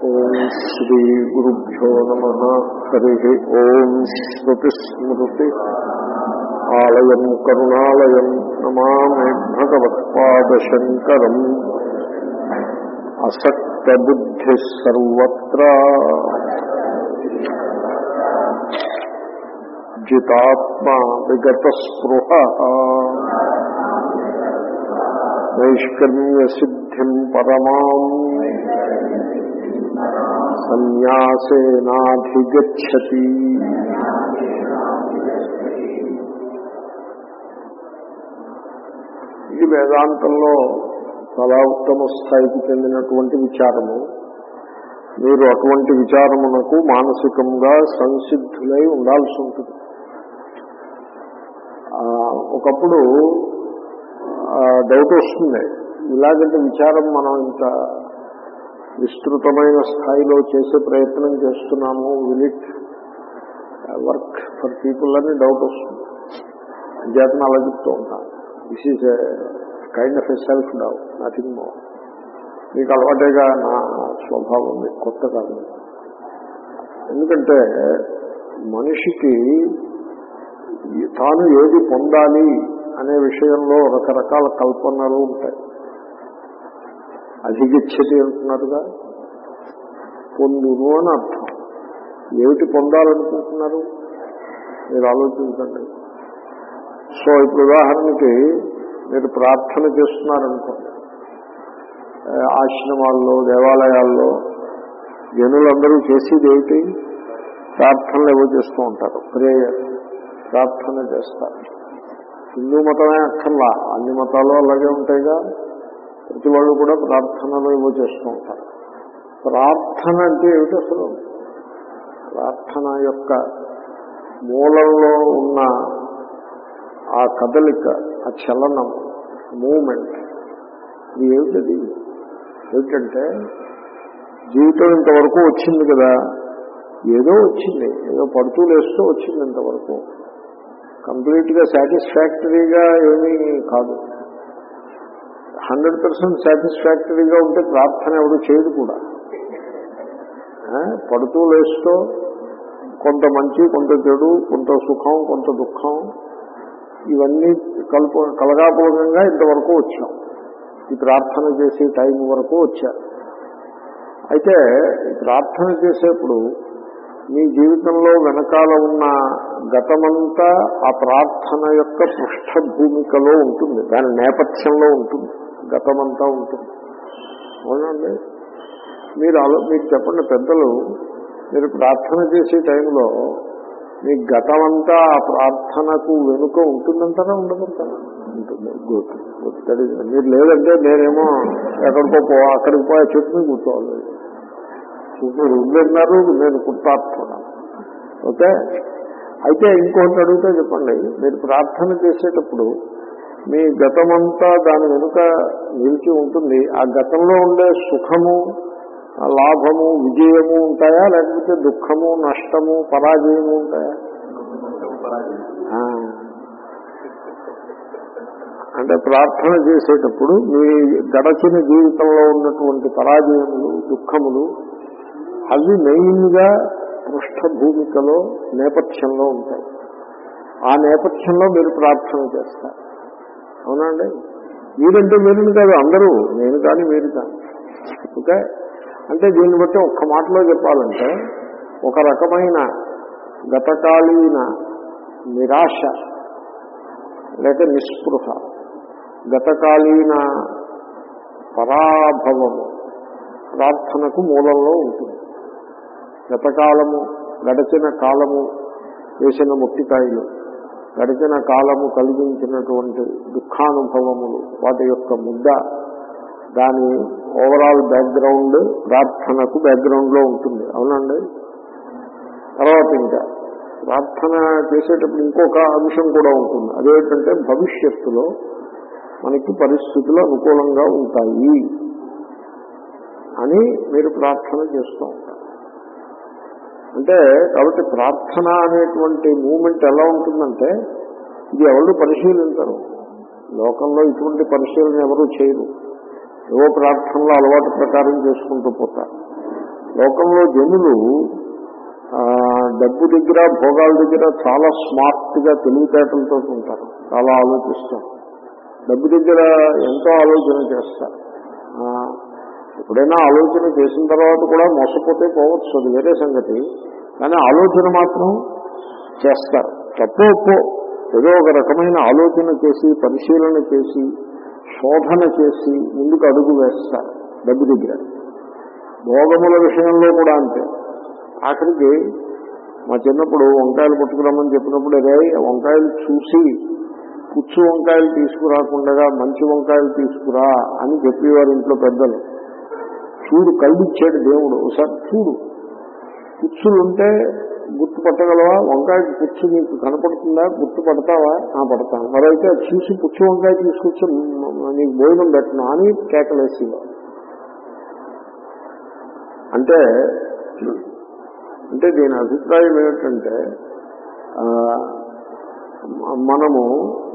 ఓం శ్రీ గురుభ్యో నమ హరి ఓం శ్రుతిస్మృతి ఆలయం కరుణాలయం నమామి భగవత్పాదశంకరం అసక్తబుద్ధి సర్వత్రా జితాత్మా విగత స్పృహ నైష్కర్మ్య సిద్ధిం పరమాం సన్యాసేనాధిగచ్చతి ఇది వేదాంతంలో చాలా ఉత్తమ స్థాయికి చెందినటువంటి విచారము మీరు అటువంటి విచారమునకు మానసికంగా సంసిద్ధులై ఉండాల్సి ఉంటుంది ఆ, ఒకప్పుడు డౌట్ వస్తుంది ఇలాగంటే విచారం మనం ఇంత విస్తృతమైన స్థాయిలో చేసే ప్రయత్నం చేస్తున్నాము will it work for people అని డౌట్ వస్తుంది అంచేతను అలా చెప్తూ ఉంటాను this is kind of a self doubt nothing more మీకు అలవాటేగా నా స్వభావం మీకు కొత్త కాదు ఎందుకంటే మనిషికి ఈ తాను ఏది పొందాలి అనే విషయంలో రకరకాల కల్పనలు ఉంటాయి అధిగచ్చతి అంటున్నారుగా పొందును అని అర్థం ఏమిటి పొందాలనుకుంటున్నారు మీరు ఆలోచించండి సో ఇప్పుడు ఉదాహరణకి మీరు ప్రార్థన చేస్తున్నారనుకోండి ఆ, ఆశ్రమాల్లో దేవాలయాల్లో జనులందరూ చేసేది ఏమిటి ప్రార్థనలు ఏవో చేస్తూ ఉంటారు ప్రేయర్ ప్రార్థన చేస్తారు హిందూ మతమే అక్కర్లా అన్ని మతాలు అలాగే ఉంటాయిగా ప్రతి వాళ్ళు కూడా ప్రార్థనలు ఏవో చేస్తూ ఉంటారు ప్రార్థన అంటే ఏమిటి అసలు ప్రార్థన యొక్క మూలంలో ఉన్న ఆ కదలిక ఆ చలనం మూమెంట్ ఇది ఏమిటది ఏమిటంటే జీవితం ఇంతవరకు వచ్చింది కదా ఏదో వచ్చింది ఏదో పడుతూ లేస్తూ వచ్చింది ఇంతవరకు కంప్లీట్ గా సాటిస్ఫాక్టరీగా ఏమీ కాదు హండ్రెడ్ పర్సెంట్ సాటిస్ఫాక్టరీగా ఉంటే ప్రార్థన ఎవరు చేయదు కూడా ఆ, పడుతూ లేస్తూ కొంత మంచి కొంత చెడు కొంత సుఖం కొంత దుఃఖం ఇవన్నీ కలుపు కలగాపూర్వకంగా ఇంతవరకు వచ్చాం ఈ ప్రార్థన చేసే టైం వరకు వచ్చారు అయితే ఈ ప్రార్థన చేసేప్పుడు మీ జీవితంలో వెనకాల ఉన్న గతమంతా ఆ ప్రార్థన యొక్క పృష్ఠభూమికలో ఉంటుంది దాని నేపథ్యంలో ఉంటుంది గతమంతా ఉంటుంది అవునండి మీరు ఆలో మీరు చెప్పండి పెద్దలు మీరు ప్రార్థన చేసే టైంలో మీ గతమంతా ఆ ప్రార్థనకు వెనుక ఉంటుందంటారా ఉండదంటారా ఉంటుంది గుడ్ గుడ్ దట్ ఈస్ మీరు లేదంటే నేనేమో ఎక్కడికో పో అక్కడికి పోయి చెట్టు మీద కూర్చోవాలి మీరు ఉండన్నారు నేను కృతార్థున్నాను ఓకే అయితే ఇంకొకటి అడిగితే చెప్పండి మీరు ప్రార్థన చేసేటప్పుడు మీ గతమంతా దాని వెనుక నిలిచి ఉంటుంది ఆ గతంలో ఉండే సుఖము ఆ లాభము విజయము ఉంటాయా లేకపోతే దుఃఖము నష్టము పరాజయము ఉంటాయా ఆ. అంటే ప్రార్థన చేసేటప్పుడు మీ గడచిన జీవితంలో ఉన్నటువంటి పరాజయములు దుఃఖములు అవి మెయిన్గా పృష్ఠభూమికలో నేపథ్యంలో ఉంటాయి ఆ నేపథ్యంలో మీరు ప్రార్థన చేస్తారు అవునండి మీరంటే మీరు కాదు అందరూ నేను కానీ మీరు కానీ ఓకే అంటే దీన్ని బట్టి ఒక్క మాటలో చెప్పాలంటే ఒక రకమైన గతకాలీన నిరాశ లేక నిస్పృహ గతకాలీన పరాభవము ప్రార్థనకు మూలంలో ఉంటుంది గతకాలము గడిచిన కాలము వేసిన ముట్టికాయలు గడిచిన కాలము కలిగించినటువంటి దుఃఖానుభవములు వాటి యొక్క ముద్ద దాని ఓవరాల్ బ్యాక్గ్రౌండ్ ప్రార్థనకు బ్యాక్గ్రౌండ్ లో ఉంటుంది అవునండి తర్వాత ఇంకా ప్రార్థన చేసేటప్పుడు ఇంకొక అంశం కూడా ఉంటుంది అదేంటంటే భవిష్యత్తులో మనకి పరిస్థితులు అనుకూలంగా ఉంటాయి అని మీరు ప్రార్థన చేస్తూ ఉంటారు అంటే కాబట్టి ప్రార్థన అనేటువంటి మూమెంట్ ఎలా ఉంటుందంటే ఇది ఎవరు పరిశీలించరు లోకంలో ఇటువంటి పరిశీలన ఎవరు చేయరు ఏవో ప్రార్థనలో అలవాటు ప్రకారం చేసుకుంటూ పోతారు లోకంలో జనులు ఆ, డబ్బు దగ్గర భోగాల దగ్గర చాలా స్మార్ట్ గా తెలివితేటలతో ఉంటారు చాలా ఆలోచిస్తారు డబ్బు దగ్గర ఎంతో ఆలోచన చేస్తారు ఆ, ఎప్పుడైనా ఆలోచన చేసిన తర్వాత కూడా మోసపోతే పోవచ్చు అది వేరే సంగతి కానీ ఆలోచన మాత్రం చేస్తారు తప్పో ఒప్పో ఏదో ఒక రకమైన ఆలోచన చేసి పరిశీలన చేసి శోధన చేసి ముందుకు అడుగు వేస్తారు డబ్బు దగ్గర భోగముల విషయంలో కూడా అంతే ఆఖరికి మా చిన్నప్పుడు వంకాయలు పట్టుకురమ్మని చెప్పినప్పుడు రే వంకాయలు చూసి పుచ్చు వంకాయలు తీసుకురాకుండా మంచి వంకాయలు తీసుకురా అని చెప్పేవారు ఇంట్లో పెద్దలు చూడు కళ్ళిచ్చాడు దేవుడు ఒకసారి చూడు పుచ్చులుంటే గుర్తుపట్టగలవా వంకాయకి పుచ్చు నీకు కనపడుతుందా గుర్తుపడతావా ఆ పడతాను మరైతే అది చూసి పుచ్చు వంకాయ తీసుకొచ్చి మ్, నీకు భోజనం పెట్టను అని కేకలేసేవారు అంటే అంటే దీని అభిప్రాయం ఏమిటంటే ఆ, మనము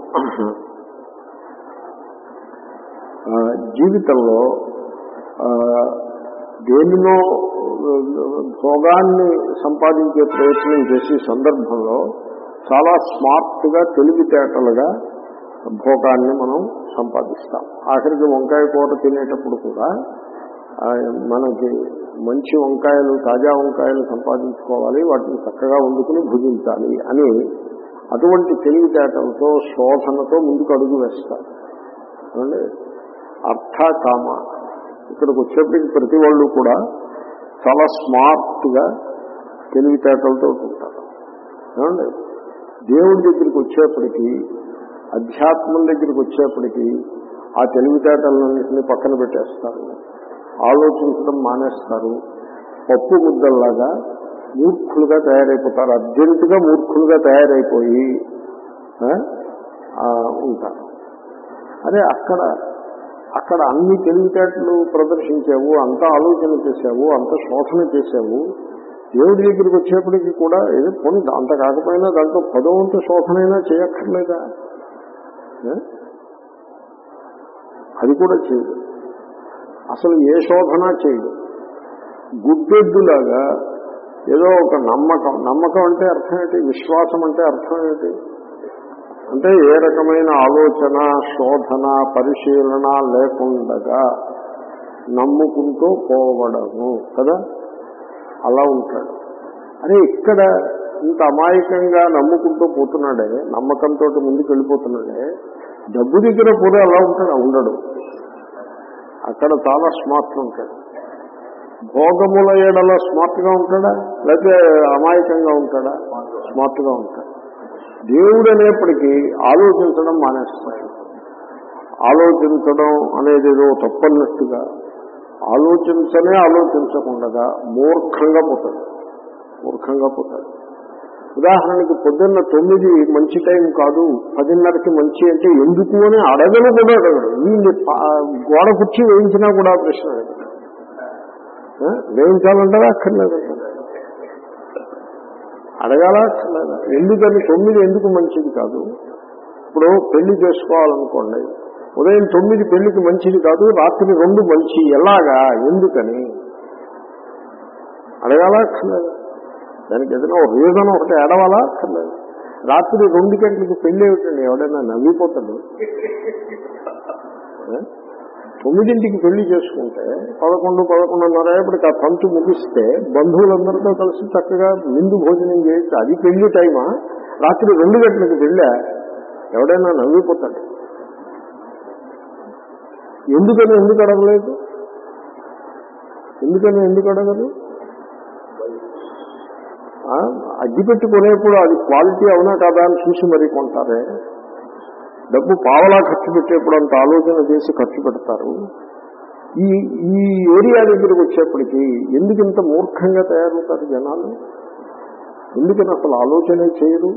ఆ, జీవితంలో ఆ, దేనినో భోగాన్ని సంపాదించే ప్రయత్నం చేసే సందర్భంలో చాలా స్మార్ట్ గా తెలివితేటలుగా భోగాన్ని మనం సంపాదిస్తాం ఆఖరికి వంకాయ కూర తినేటప్పుడు కూడా ఆ, మనకి మంచి వంకాయలు తాజా వంకాయలు సంపాదించుకోవాలి వాటిని చక్కగా వండుకుని భుజించాలి అని అటువంటి తెలివితేటలతో శోధనతో ముందుకు అడుగు వేస్తారు ఏమండి? అర్థ కామ ఇక్కడికి వచ్చేప్పటికి ప్రతి వాళ్ళు కూడా చాలా స్మార్ట్ గా తెలివితేటలతో ఉంటారు ఏమండి దేవుడి దగ్గరికి వచ్చేప్పటికి అధ్యాత్మం దగ్గరికి వచ్చేప్పటికి ఆ తెలివితేటలన్నింటినీ పక్కన పెట్టేస్తారు ఆలోచించడం మానేస్తారు పప్పు ముద్దల్లాగా మూర్ఖులుగా తయారైపోతారు అర్జెంటుగా మూర్ఖులుగా తయారైపోయి ఆ, ఆ, ఉంటారు అదే అక్కడ అక్కడ అన్ని తెలివితేటలు ప్రదర్శించావు అంత ఆలోచన చేశావు అంత శోధన చేశావు దేవుడి దగ్గరికి వచ్చేప్పటికి కూడా ఏదో పోనీ అంత కాకపోయినా దాంట్లో పదవంత శోధనైనా చేయక్కర్లేదా ఏ? అది కూడా చేయదు అసలు ఏ శోధన చేయదు గుడ్డెద్దులాగా ఏదో ఒక నమ్మకం నమ్మకం అంటే అర్థం ఏంటి విశ్వాసం అంటే అర్థం ఏంటి అంటే ఏ రకమైన ఆలోచన శోధన పరిశీలన లేకుండగా నమ్ముకుంటూ పోవడము కదా అలా ఉంటాడు అరే ఇక్కడ ఇంత అమాయకంగా నమ్ముకుంటూ పోతున్నాడే నమ్మకంతో ముందుకు వెళ్ళిపోతున్నాడే డబ్బు దగ్గర కూడా అలా ఉంటాడు ఉండడు అక్కడ చాలా స్మార్ట్ ఉంటాడు భోగముల ఏడల స్మార్ట్ గా ఉంటాడా లేకపోతే అమాయకంగా ఉంటాడా స్మార్ట్ గా ఉంటాడు దేవుడు అనేప్పటికీ ఆలోచించడం మానేస్తాడు ఆలోచించడం అనేది ఏదో తప్పన్నట్టుగా ఆలోచించనే ఆలోచించకుండా మూర్ఖంగా పోతాడు మూర్ఖంగా పోతాడు ఉదాహరణకి పొద్దున్న తొమ్మిది మంచి టైం కాదు పదిన్నరకి మంచి అంటే ఎందుకు అని అడగను కూడా అడగడు వీళ్ళు పా- గోడ కుర్చీ వేయించినా కూడా ఆ ప్రశ్న అడగడు ఆ? వేయించాలంటారా అక్కర్లేదంటారా అడగాలా అక్కర్లేదా ఎందుకని తొమ్మిది ఎందుకు మంచిది కాదు ఇప్పుడు పెళ్లి చేసుకోవాలనుకోండి ఉదయం తొమ్మిది పెళ్లికి మంచిది కాదు రాత్రి రెండు మంచి ఎలాగా ఎందుకని అడగాలా అక్కర్లేదు దానికి ఏదైనా ఒక రీజన్ ఒకటి ఏడవాలా అక్కర్లేదు రాత్రి రెండు గంటలకి పెళ్లి ఏమిటండి ఎవడైనా నవ్విపోతాడు ఏ? తొమ్మిదింటికి పెళ్లి చేసుకుంటే పదకొండు పదకొండున్నర అయ్యేప్పటికి ఆ తంతు ముగిస్తే బంధువులందరితో కలిసి చక్కగా విందు భోజనం చేయొచ్చు అది పెళ్లి టైమా రాత్రి రెండు గంటలకు పెళ్ళా ఎవడైనా నవ్విపోతాడు ఎందుకని ఎందుకు అడగలేదు ఎందుకని ఎందుకు అడగదు ఆ, అగ్గి పెట్టుకునేప్పుడు అది క్వాలిటీ అవునా కాదా అని చూసి మరీ కొంటారే డబ్బు పావలా ఖర్చు పెట్టేప్పుడు అంత ఆలోచన చేసి ఖర్చు పెడతారు ఈ ఈ ఏరియా దగ్గరికి వచ్చేప్పటికి ఎందుకు ఇంత మూర్ఖంగా తయారవుతారు జనాలు ఎందుకని అసలు ఆలోచనే చేయరు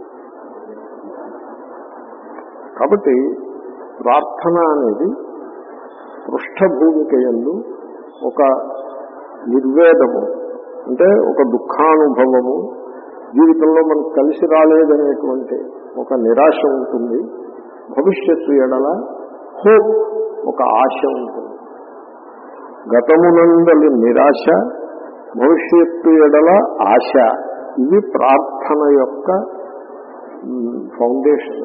కాబట్టి ప్రార్థన అనేది పృష్ఠభూమిక ఎందు ఒక నిర్వేదము అంటే ఒక దుఃఖానుభవము జీవితంలో మనకు కలిసి రాలేదనేటువంటి ఒక నిరాశ ఉంటుంది భవిష్యత్తు ఎడల హోప్ ఒక ఆశ ఉంటుంది గతమునందలి నిరాశ భవిష్యత్తు ఎడల ఆశ ఇది ప్రార్థన యొక్క ఫౌండేషన్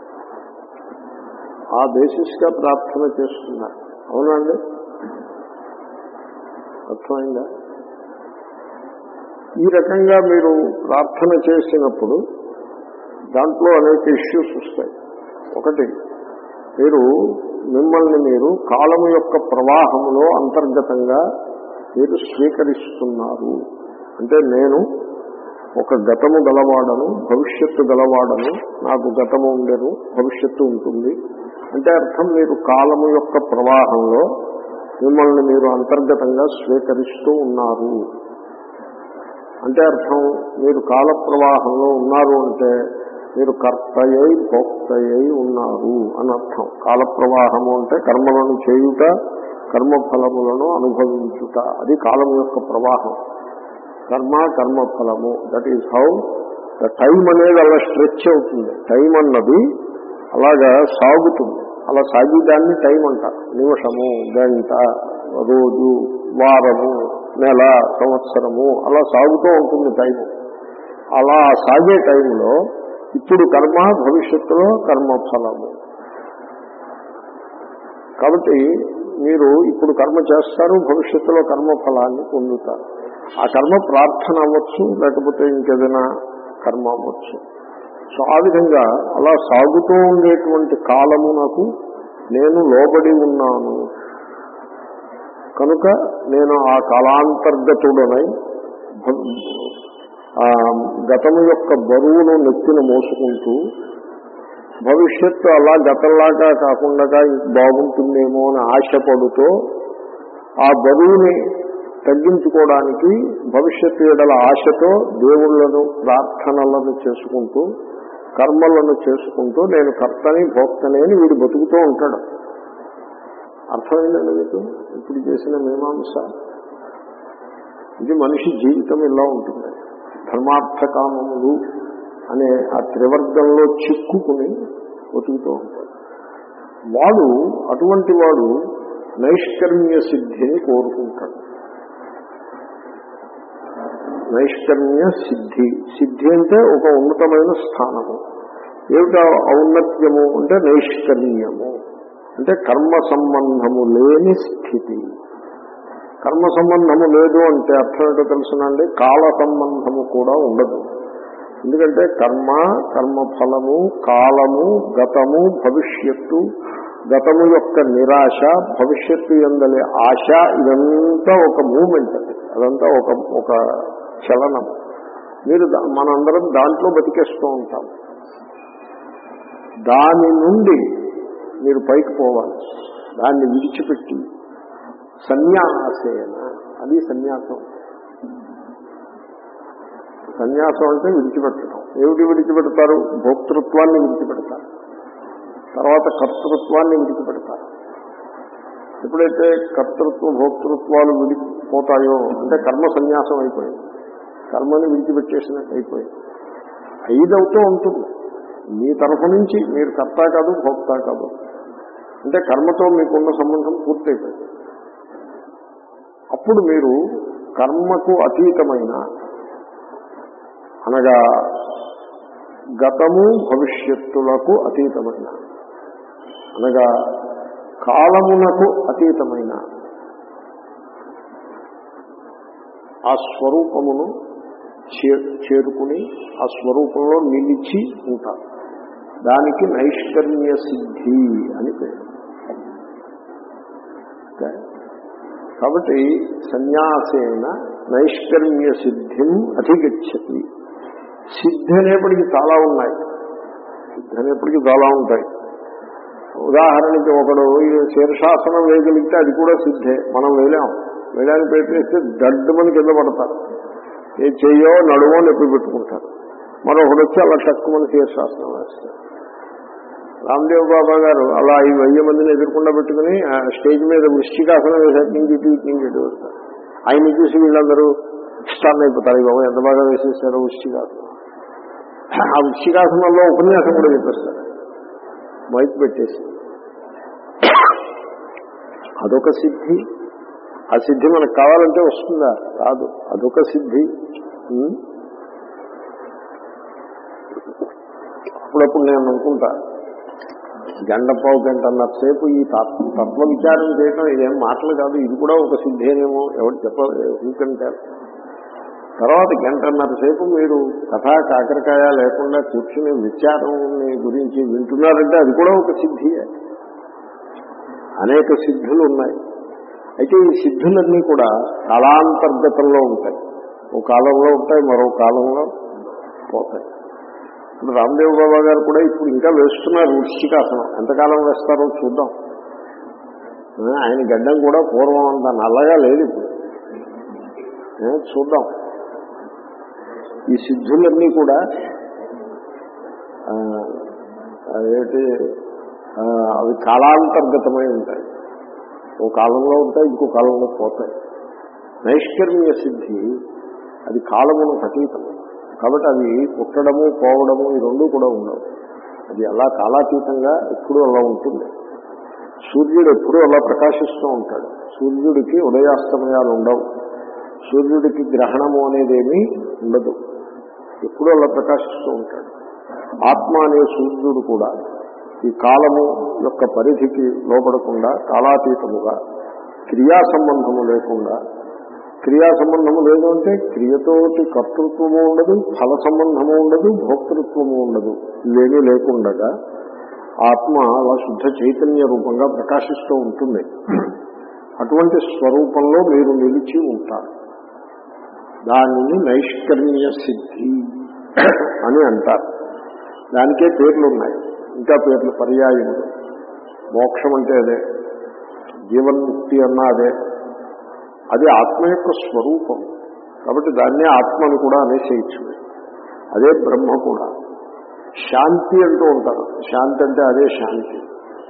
ఆ బేసిస్ గా ప్రార్థన చేస్తున్నారు అవునండి అర్థమైందా ఈ రకంగా మీరు ప్రార్థన చేసినప్పుడు దాంట్లో అనేక ఇష్యూస్ వస్తాయి ఒకటి మీరు మిమ్మల్ని మీరు కాలము యొక్క ప్రవాహంలో అంతర్గతంగా మీరు స్వీకరిస్తున్నారు అంటే నేను ఒక గతము గలవాడను భవిష్యత్తు గలవాడను నాకు గతము ఉండేను భవిష్యత్తు ఉంటుంది అంటే అర్థం మీరు కాలము యొక్క ప్రవాహంలో మిమ్మల్ని మీరు అంతర్గతంగా స్వీకరిస్తూ ఉన్నారు అంటే అర్థం మీరు కాల ప్రవాహంలో ఉన్నారు అంటే మీరు కర్తయ్యై భోక్తయ్యై ఉన్నారు అని అర్థం కాల ప్రవాహము అంటే కర్మలను చేయుట కర్మఫలములను అనుభవించుట అది కాలం యొక్క ప్రవాహం కర్మ కర్మఫలము that is how the time అనేది అలా స్ట్రెచ్ అవుతుంది టైం అన్నది అలాగా సాగుతుంది అలా సాగిదాన్ని టైం అంటారు నిమిషము గంట రోజు వారము నెల సంవత్సరము అలా సాగుతూ ఉంటుంది టైము అలా సాగే టైంలో ఇప్పుడు కర్మ భవిష్యత్తులో కర్మఫలము కాబట్టి మీరు ఇప్పుడు కర్మ చేస్తారు భవిష్యత్తులో కర్మఫలాన్ని పొందుతారు ఆ కర్మ ప్రార్థన అవ్వచ్చు లేకపోతే ఇంకేదైనా కర్మ అవ్వచ్చు సో ఆ విధంగా అలా సాగుతూ ఉండేటువంటి కాలము నాకు నేను లోబడి ఉన్నాను కనుక నేను ఆ కాలాంతర్గతుడనై భ- ఆ గతము యొక్క బరువును నెత్తిన మోసుకుంటూ భవిష్యత్తు అలా గతంలాగా కాకుండా బాగుంటుందేమో అని ఆశపడుతూ ఆ బరువుని తగ్గించుకోవడానికి భవిష్యత్తు ఎడల ఆశతో దేవుళ్లను ప్రార్థనలను చేసుకుంటూ కర్మలను చేసుకుంటూ నేను కర్తని భోక్తని అని వీడు బతుకుతూ ఉంటాడు అర్థమైందండి మీకు ఇప్పుడు చేసిన మీమాంస ఇది మనిషి జీవితం ఇలా ఉంటుంది ధర్మార్థ కామములు అనే ఆ త్రివర్గంలో చిక్కుకుని బతుకుతూ ఉంటాడు వాడు అటువంటి వాడు నైష్కర్మ్య సిద్ధిని కోరుకుంటాడు నైష్కర్మ్య సిద్ధి సిద్ధి అంటే ఒక ఉన్నతమైన స్థానము ఏమిటా ఔన్నత్యము అంటే నైష్కర్మ్యము అంటే కర్మ సంబంధము లేని స్థితి కర్మ సంబంధము లేదు అంటే అర్థం ఏంటో తెలుసునండి కాల సంబంధము కూడా ఉండదు ఎందుకంటే కర్మ కర్మఫలము కాలము గతము భవిష్యత్తు గతము యొక్క నిరాశ భవిష్యత్తు ఎందలి ఆశ ఇదంతా ఒక మూమెంట్ అది అదంతా ఒక ఒక చలనం మీరు దా- మనందరం దాంట్లో బతికేస్తూ ఉంటాం దాని నుండి మీరు పైకి పోవాలి దాన్ని విడిచిపెట్టి సన్యాసేన అది సన్యాసం సన్యాసం అంటే విడిచిపెట్టడం ఏమిటి విడిచిపెడతారు భోక్తృత్వాన్ని విడిచిపెడతారు తర్వాత కర్తృత్వాన్ని విడిచిపెడతారు ఎప్పుడైతే కర్తృత్వ భోక్తృత్వాలు విడిపోతాయో అంటే కర్మ సన్యాసం అయిపోయింది కర్మని విడిచిపెట్టేసినట్టు అయిపోయింది ఐదవుతూ ఉంటుంది మీ తరఫు నుంచి మీరు కర్త కాదు భోక్త కాదు అంటే కర్మతో మీకున్న సంబంధం పూర్తయిపోయింది అప్పుడు మీరు కర్మకు అతీతమైన అనగా గతము భవిష్యత్తులకు అతీతమైన అనగా కాలమునకు అతీతమైన ఆ స్వరూపమును చే- చేరుకుని ఆ స్వరూపంలో నిలిచి ఉంటారు దానికి నైష్కర్మ్య సిద్ధి అని పేరు ఓకే? కాబట్టి సన్యాసేన నైష్కర్మ్య సిద్ధిం అధిగచ్చతి సిద్ధి అనేప్పటికీ చాలా ఉన్నాయి సిద్ధి అనేప్పటికీ చాలా ఉంటాయి ఉదాహరణకి ఒకడు ఈ శీర్షాసనం వేయగలిగితే అది కూడా సిద్ధే మనం వేయలేం వేయడానికి ప్రయత్నిస్తే దడ్డు మంది కింద పడతారు ఏ చెయ్యో నడువో నొప్పి పెట్టుకుంటారు మరొకడు వచ్చి అలా తక్కువ శీర్షాసనం వేస్తారు రామ్దేవ్ బాబా గారు అలా ఈ వెయ్యి మందిని ఎదుర్కొండా పెట్టుకుని ఆ స్టేజ్ మీద వృష్టికాసనం వేసారు నుంచి ఇటు ఇటు నుంచి ఇటు వస్తారు ఆయన్ని చూసి వీళ్ళందరూ స్టార్ట్ అయిపోతారు ఈ బాబు ఎంత బాగా వేసేసారో వృష్టికాసనం ఆ వృష్టికాసనంలో ఉపన్యాసం కూడా చెప్పేస్తారు మైక్ పెట్టేసి అదొక సిద్ధి ఆ సిద్ధి మనకు కావాలంటే వస్తుందా రాదు అదొక సిద్ధి ఉం? అప్పుడప్పుడు నేను అనుకుంటా గంట పావు గంటన్నర సేపు ఈ తత్వ తత్వ విచారం చేయడం ఇదేం మాటలు కాదు ఇది కూడా ఒక సిద్ధేనేమో ఎవరు చెప్పాలి ఎందుకంటారు తర్వాత గంటన్నర సేపు మీరు కథా కాకరకాయ లేకుండా కూర్చుని విచారం గురించి వింటున్నారంటే అది కూడా ఒక సిద్ధియే అనేక సిద్ధులు ఉన్నాయి అయితే ఈ సిద్ధులన్నీ కూడా కాలాంతర్గతంలో ఉంటాయి ఓ కాలంలో ఉంటాయి మరో కాలంలో పోతాయి ఇప్పుడు రామదేవ్ బాబా గారు కూడా ఇప్పుడు ఇంకా వేస్తున్నారు వృష్టికాసనం ఎంతకాలం వేస్తారో చూద్దాం ఆ, ఆయన గడ్డం కూడా పూర్వం అంత నల్లగా లేదు ఇప్పుడు ఆ, చూద్దాం ఈ సిద్ధులన్నీ కూడా ఆ, అదేంటి ఆ, అవి కాలాంతర్గతమై ఉంటాయి ఓ కాలంలో ఉంటాయి ఇంకో కాలంలో పోతాయి నైష్కర్మ్య సిద్ధి అది కాలమును అతీతం కాబట్టి అవి పుట్టడము పోవడము ఈ రెండు కూడా ఉండవు అది అలా కాలాతీతంగా ఎప్పుడూ అలా ఉంటుంది సూర్యుడు ఎప్పుడూ అలా ప్రకాశిస్తూ ఉంటాడు సూర్యుడికి ఉదయాస్తమయాలు ఉండవు సూర్యుడికి గ్రహణము అనేదేమీ ఉండదు ఎప్పుడూ అలా ప్రకాశిస్తూ ఉంటాడు ఆత్మ అనే సూర్యుడు కూడా ఈ కాలము యొక్క పరిధికి లోపడకుండా కాలాతీతముగా క్రియా సంబంధము లేకుండా క్రియా సంబంధము లేదు అంటే క్రియతోటి కర్తృత్వము ఉండదు ఫల సంబంధము ఉండదు భోక్తృత్వము ఉండదు ఇవేమీ లేకుండగా ఆత్మ అలా శుద్ధ చైతన్య రూపంగా ప్రకాశిస్తూ ఉంటుంది అటువంటి స్వరూపంలో మీరు నిలిచి ఉంటారు దానిని నైష్కర్మ్య సిద్ధి అని అంటారు దానికే పేర్లు ఉన్నాయి ఇంకా పేర్లు పర్యాయములు మోక్షం అంటే అదే జీవన్ముక్తి అన్నా అదే అది ఆత్మ యొక్క స్వరూపం కాబట్టి దాన్నే ఆత్మ అని కూడా అనేసేయచ్చు అదే బ్రహ్మ కూడా శాంతి అంటూ ఉంటారు శాంతి అంటే అదే శాంతి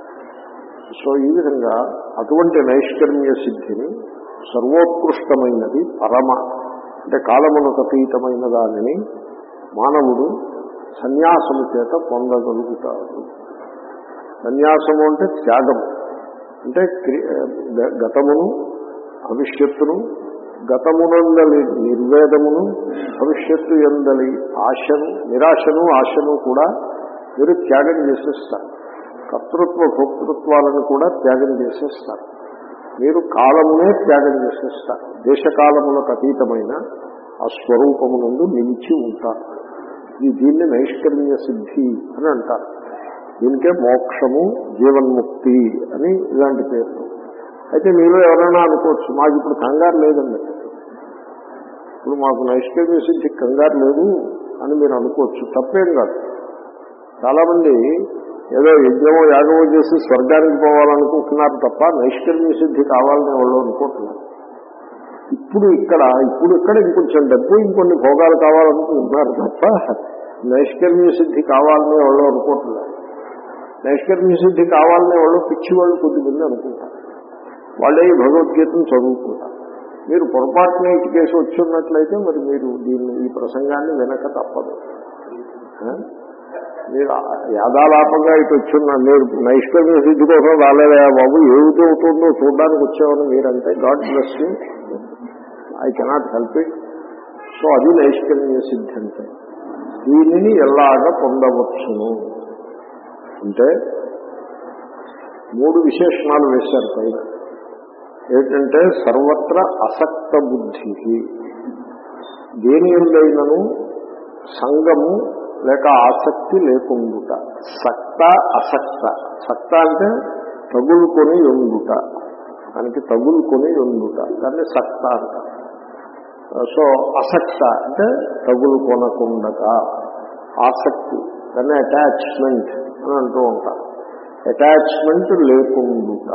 సో ఈ విధంగా అటువంటి నైష్కర్మ్య సిద్ధిని సర్వోత్కృష్టమైనది పరమ అంటే కాలమునకు అతీతమైన దానిని మానవుడు సన్యాసము చేత పొందగలుగుతాడు సన్యాసము అంటే త్యాగము అంటే క్రి- గ- గతమును భవిష్యత్తును గతమునందలి నిర్వేదమును భవిష్యత్తు ఎందలి ఆశను నిరాశను ఆశను కూడా మీరు త్యాగం చేసేస్తారు కర్తృత్వ భోక్తృత్వాలను కూడా త్యాగం చేసేస్తారు మీరు కాలమునే త్యాగం చేసేస్తారు దేశకాలములకు అతీతమైన ఆ స్వరూపము నుండి నిలిచి ఉంటారు ఇది దీన్ని నైష్కర్మ్య సిద్ధి అని అంటారు దీనికే మోక్షము జీవన్ముక్తి అని ఇలాంటి పేర్లు అయితే మీలో ఎవరైనా అనుకోవచ్చు మాకు ఇప్పుడు కంగారు లేదండి ఇప్పుడు మాకు నైష్కర్మ్య సిద్ధి కంగారు లేదు అని మీరు అనుకోవచ్చు తప్పేం కాదు చాలా మంది ఏదో యజ్ఞమో యాగమో చేసి స్వర్గానికి పోవాలనుకుంటున్నారు తప్ప నైష్కర్మ్య సిద్ధి కావాలని వాళ్ళు అనుకుంటున్నారు ఇప్పుడు ఇక్కడ ఇప్పుడు ఇక్కడ ఇంకొంచెం డబ్బు ఇంకొన్ని భోగాలు కావాలనుకుంటున్నారు తప్ప నైష్కర్మ్య సిద్ధి కావాలని వాళ్ళు అనుకుంటున్నారు నైష్కర్మ్య సిద్ధి కావాలని వాళ్ళు పిచ్చి వాళ్ళు కొద్దిమంది అనుకుంటారు వాళ్ళే ఈ భగవద్గీతను చదువుకుంటారు మీరు పొరపాటున ఇటు కేసు వచ్చిన్నట్లయితే మరి మీరు దీన్ని ఈ ప్రసంగాన్ని వెనక తప్పదు ఆ? మీరు యాదాలాపంగా ఇటు వచ్చిన్న మీరు నైష్కర్మ్య సిద్ధి కోసం రాలేదా బాబు ఏమిటి అవుతుందో చూడడానికి వచ్చామని మీరంటే God bless you I cannot help it so అది నైష్కర్మ్య సిద్ధి అంటే దీనిని ఎలాగ పొందవచ్చును అంటే మూడు విశేషణాలు వేశారు పైన ఏంటంటే సర్వత్ర అసక్త బుద్ధి దేని ఎందైనను సంగము లేక ఆసక్తి లేకుండుట సక్త అసక్త సక్త అంటే తగులుకొని ఉండుట దానికి తగులుకొని ఉండుట దాన్ని సక్త అంటారు సో అసక్త అంటే తగులుకొనకుండగా ఆసక్తి దాన్ని అటాచ్మెంట్ అని అంటూ ఉంటారు అటాచ్మెంట్ లేకుండుట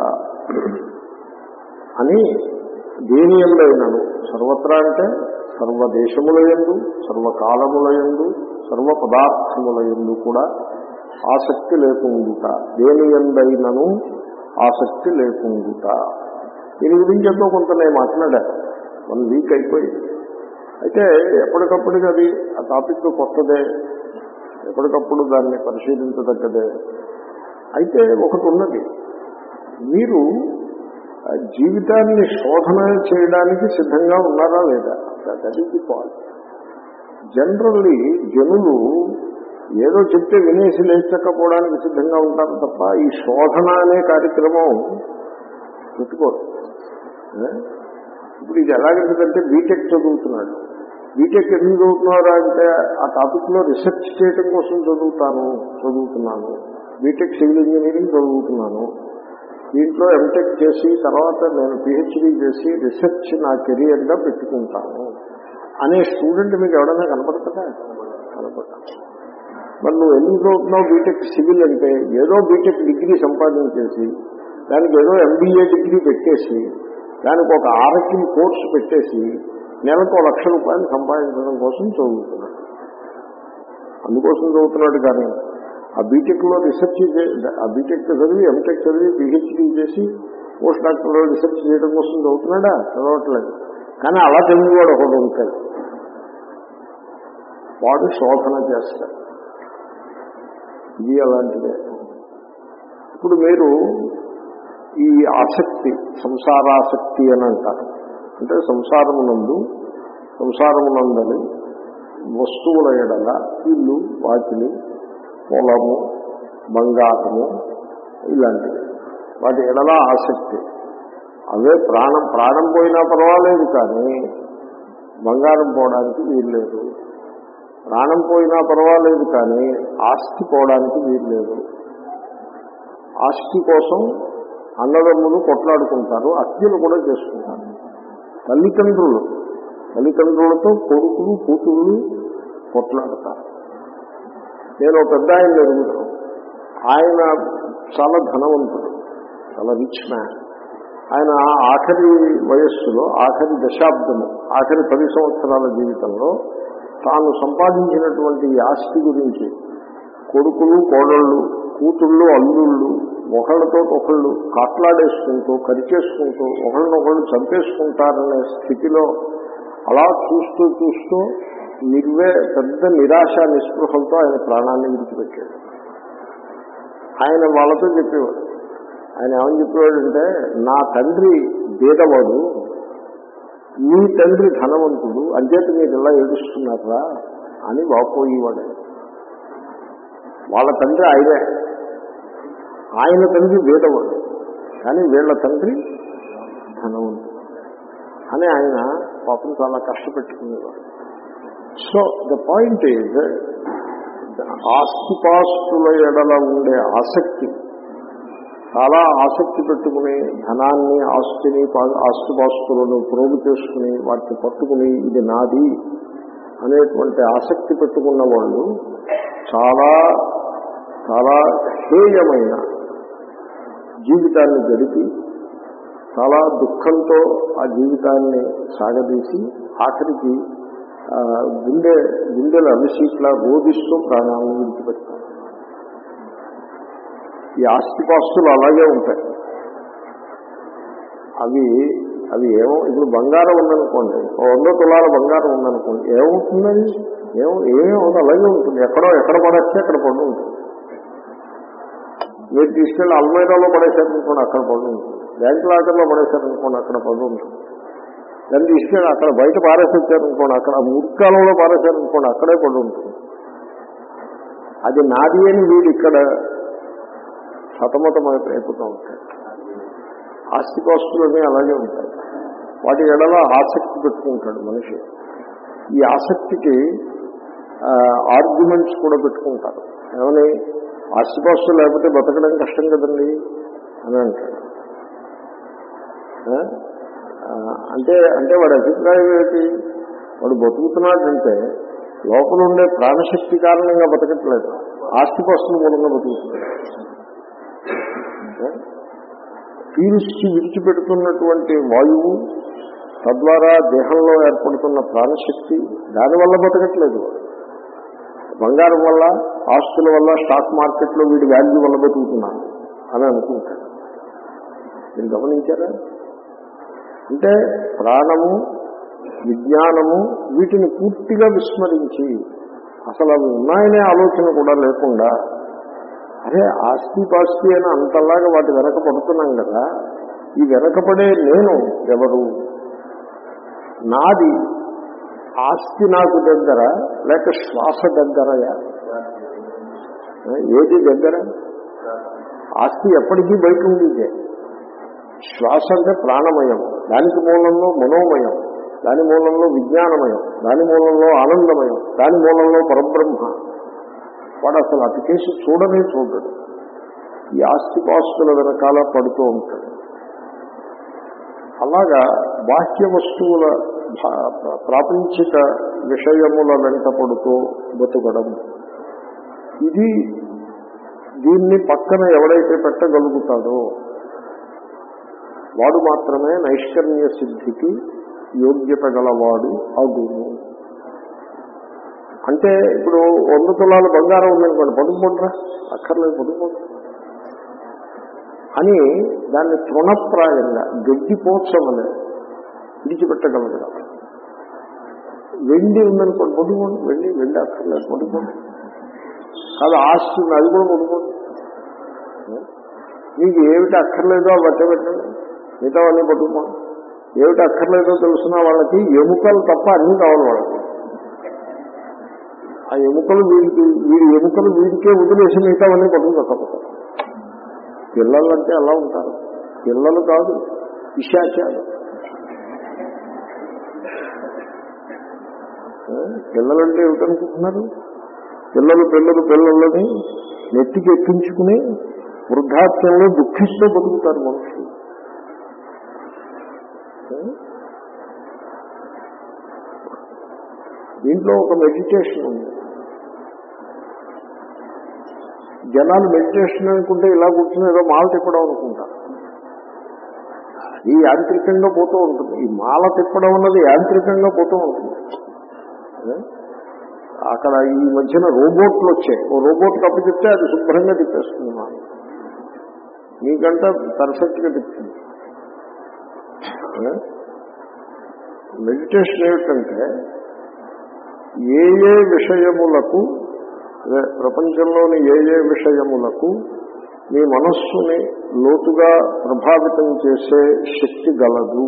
అని దేని ఎందైనను సర్వత్రా అంటే సర్వదేశముల ఎందు సర్వకాలముల ఎందు సర్వ పదార్థముల ఎందు కూడా ఆసక్తి లేకుండుట దేని ఎందైనను ఆసక్తి లేకుండుట దీని గురించి ఎంతో కొంత నేను మాట్లాడాను వన్ వీక్ అయిపోయింది అయితే ఎప్పటికప్పటికి అది ఆ టాపిక్ కొత్తదే ఎప్పటికప్పుడు దాన్ని పరిశీలించదగ్గదే అయితే ఒకటి ఉన్నది మీరు ఆ జీవితాన్ని శోధన చేయడానికి సిద్ధంగా ఉన్నారా లేదా that is the point generally జనులు ఏదో చెప్తే వినేసి లేచకపోవడానికి సిద్ధంగా ఉంటారు తప్ప ఈ శోధన అనే కార్యక్రమం పెట్టుకోరు ఏ? ఇప్పుడు ఇది ఎలాగంటే బీటెక్ చదువుతున్నాడు బీటెక్ ఎందుకు చదువుతున్నారా అంటే ఆ టాపిక్ లో రీసెర్చ్ చేయడం కోసం చదువుతాను చదువుతున్నాను బీటెక్ సివిల్ ఇంజనీరింగ్ చదువుతున్నాను దీంట్లో ఎంటెక్ చేసి తర్వాత నేను పిహెచ్డీ చేసి రీసెర్చ్ నా కెరియర్ గా పెట్టుకుంటాను అనే స్టూడెంట్ మీకు ఎవడైనా కనపడుతుందా కనపడతా మరి నువ్వు ఎందుకు చదువుతున్నావు బీటెక్ సివిల్ అంటే ఏదో బీటెక్ డిగ్రీ సంపాదించేసి దానికి ఏదో ఎంబీఏ డిగ్రీ పెట్టేసి దానికి ఒక ఆరోగ్యం కోర్సు పెట్టేసి నెలకు ఒక లక్ష రూపాయలు సంపాదించడం కోసం చదువుతున్నాడు అందుకోసం చదువుతున్నాడు కానీ ఆ బీటెక్ లో రీసెర్చ్ చే- ఆ బీటెక్ చదివి ఎంటెక్ చదివి పిహెచ్డీ చేసి పోస్ట్ డాక్టర్ లో రీసెర్చ్ చేయడం కోసం చదువుతున్నాడా చదవట్లేదు కానీ అలా చదివేవాడు ఒకడు ఉంటాడు వాడు శోధన చేస్తాడు ఇది అలాంటిదే ఇప్పుడు మీరు ఈ ఆసక్తి సంసారాసక్తి అని అంటారు అంటే సంసారమునందు సంసారమునందని వస్తువుల ఎడల ఇల్లు వాకిలి పొలము బంగారము ఇలాంటివి వాటి ఎడల ఆసక్తి అవే ప్రాణం ప్రాణం పోయినా పర్వాలేదు కానీ బంగారం పోవడానికి వీల్లేదు ప్రాణం పోయినా పర్వాలేదు కానీ ఆస్తి పోవడానికి వీల్లేదు ఆస్తి కోసం అన్నదమ్ములు కొట్లాడుకుంటారు హత్యలు కూడా చేసుకుంటారు తల్లిదండ్రులు తల్లిదండ్రులతో కొడుకులు కూతుళ్ళు కొట్లాడతారు నేను ఒక పెద్ద ఆయన ఎరుగుతాను ఆయన చాలా ధనవంతుడు చాలా రిచ్ మ్యాన్ ఆయన ఆఖరి వయస్సులో ఆఖరి దశాబ్దము ఆఖరి పది సంవత్సరాల జీవితంలో తాను సంపాదించినటువంటి ఈ ఆస్తి గురించి కొడుకులు కోడళ్ళు కూతుళ్ళు అల్లుళ్ళు ఒకళ్ళతో ఒకళ్ళు కాట్లాడేసుకుంటూ కరిచేసుకుంటూ ఒకళ్ళనొకళ్ళు చంపేసుకుంటారనే స్థితిలో అలా చూస్తూ చూస్తూ నిర్వే పెద్ద నిరాశ నిస్పృహలతో ఆయన ప్రాణాన్ని విడిచిపెట్టాడు ఆయన వాళ్ళతో చెప్పేవాడు ఆయన ఏమని చెప్పేవాడంటే నా తండ్రి బీదవాడు మీ తండ్రి ధనవంతుడు అంచేత మీరు ఇలా ఏడుస్తున్నారా అని వాపోయేవాడు వాళ్ళ తండ్రి ఆయనే ఆయన తండ్రి వేదవాడు కానీ వీళ్ళ తండ్రి ధనవంతుడు అని ఆయన పాపం చాలా కష్టపెట్టుకునేవాడు సో ద పాయింట్ ఈజ్ ఆస్తిపాస్తుల ఎడల ఉండే ఆసక్తి చాలా ఆసక్తి పెట్టుకుని ధనాన్ని ఆస్తిని పా- ఆస్తిపాస్తులను ప్రోగు చేసుకుని వాటిని పట్టుకుని ఇది నాది అనేటువంటి ఆసక్తి పెట్టుకున్న వాళ్ళు చాలా చాలా హేయమైన జీవితాన్ని గడిపి చాలా దుఃఖంతో ఆ జీవితాన్ని సాగదీసి ఆఖరికి ఆ, గుండె గుండెల అవిసీట్లా రోధిస్తూ ప్రాణాలను విడిచిపెడతారు ఈ ఆస్తిపాస్తులు అలాగే ఉంటాయి అవి అవి ఏమో ఇప్పుడు బంగారం ఉందనుకోండి ఓ వంద తులాల బంగారం ఉందనుకోండి ఏమవుతుందని ఏమో ఏమవుతుంది అలాగే ఉంటుంది ఎక్కడో ఎక్కడ పడేస్తే అక్కడ పడి ఉంటుంది మీరు తీసుకెళ్ళి అల్మైరాలో పడేశారనుకోండి అక్కడ పడి ఉంటుంది బ్యాంక్ లాకర్లో పడేశారనుకోండి అక్కడ పడి ఉంటుంది దాన్ని తీసుకెళ్ళి అక్కడ బయట పారేసి వచ్చారనుకోండి అక్కడ మురికాలంలో పారేశారనుకోండి అక్కడే పడి ఉంటుంది అది నాది అని వీడు ఇక్కడ సతమతం అయిపోతూ ఉంటాయి ఆస్తిపాస్తులన్నీ అలాగే ఉంటాయి వాటి ఎడల ఆసక్తి పెట్టుకుంటాడు మనిషి ఈ ఆసక్తికి ఆర్గ్యుమెంట్స్ కూడా పెట్టుకుంటారు ఏమని ఆస్తిపాస్తులు లేకపోతే బతకడం కష్టం కదండి అని అంటాడు ఆ? ఆ, అంటే అంటే వాడి అభిప్రాయం ఏమిటి వాడు బతుకుతున్నాడంటే లోపల ఉండే ప్రాణశక్తి కారణంగా బతకట్లేదు ఆస్తిపాస్తుల మూలంగా బతుకుతున్నాడు పీల్చి విడిచిపెడుతున్నటువంటి వాయువు తద్వారా దేహంలో ఏర్పడుతున్న ప్రాణశక్తి దానివల్ల బతకట్లేదు వాడు. బంగారం వల్ల ఆస్తుల వల్ల స్టాక్ మార్కెట్లో వీడి వాల్యూ వల్ల బతుకుతున్నాను అని అనుకుంటాడు మీరు గమనించారా అంటే ప్రాణము విజ్ఞానము వీటిని పూర్తిగా విస్మరించి అసలు అవి ఉన్నాయనే ఆలోచన కూడా లేకుండా అరే ఆస్తి పాస్తి అని అంతలాగా వాటి వెనక పడుతున్నాం కదా ఈ వెనకబడే నేను ఎవరు నాది ఆస్తి నాకు దగ్గర లేక శ్వాస దగ్గరయా ఏది దగ్గర ఆస్తి ఎప్పటికీ బయట ఉండేదే శ్వాస అంటే ప్రాణమయం దానికి మూలంలో మనోమయం దాని మూలంలో విజ్ఞానమయం దాని మూలంలో ఆనందమయం దాని మూలంలో పరబ్రహ్మ వాడు అసలు అతికేసి చూడనే చూడడు ఈ ఆస్తిపాస్తుల వెనకాల పడుతూ ఉంటాడు అలాగా బాహ్య వస్తువుల భా- ప్రాపంచిక విషయముల వెంట పడుతూ బతుకడం ఇది దీన్ని పక్కన ఎవడైతే పెట్టగలుగుతాడో వాడు మాత్రమే నైష్కర్మ్య సిద్ధికి యోగ్యత గలవాడు అగును అంటే ఇప్పుడు వంద తులాల బంగారం ఉందనుకోండి పడుకుంటారా అక్కర్లేదు పడుకోండి అని దాన్ని తృణప్రాయంగా గడ్డిపోత్సవలే విడిచిపెట్టగలగడం వెండి ఉందనుకోండి పడుకోండి వెండి వెండి అక్కర్లేదు పడుకోండి కాదు ఆస్తి ఉంది అది కూడా పడుకోండి మీకు ఏమిటి అక్కర్లేదో అవి బట్ట పెట్టండి మిగతా వాళ్ళని పట్టుకోండి ఏమిటి అక్కర్లేదో తెలుసున్న వాళ్ళకి ఎముకలు తప్ప అన్నీ కావాలి వాళ్ళకి ఆ ఎముకలు వీడికి వీడి ఎముకలు వీడికే వదిలేసి మిగతా వాళ్ళని పట్టుకుని తప్పదు పిల్లలంటే అలా ఉంటారు పిల్లలు కాదు విశాచాలు ఆ, పిల్లలంటే ఏమిటనుకుంటున్నారు పిల్లలు పిల్లలు పిల్లలని నెత్తికి ఎక్కించుకుని వృద్ధాప్యంలో దుఃఖిస్తూ బతుకుతారు మనుషులు ఆ? దీంట్లో ఒక మెడిటేషన్ ఉంది జనాలు మెడిటేషన్ అనుకుంటే ఇలా కూర్చుని ఏదో మాల తిప్పడం అనుకుంటారు అది యాంత్రికంగా పోతూ ఉంటుంది ఈ మాల తిప్పడం అన్నది యాంత్రికంగా పోతూ ఉంటుంది ఏ? అక్కడ ఈ మధ్యన రోబోట్లు వచ్చాయి ఓ రోబోట్ కప్పు చెప్తే అది శుభ్రంగా తిప్పేస్తుంది మాల మీకంటే పర్ఫెక్ట్ గా తిప్పుతుంది ఏ? మెడిటేషన్ ఏమిటంటే ఏ ఏ విషయములకు అదే ప్రపంచంలోని ఏ ఏ విషయములకు మీ మనస్సుని లోతుగా ప్రభావితం చేసే శక్తి గలదు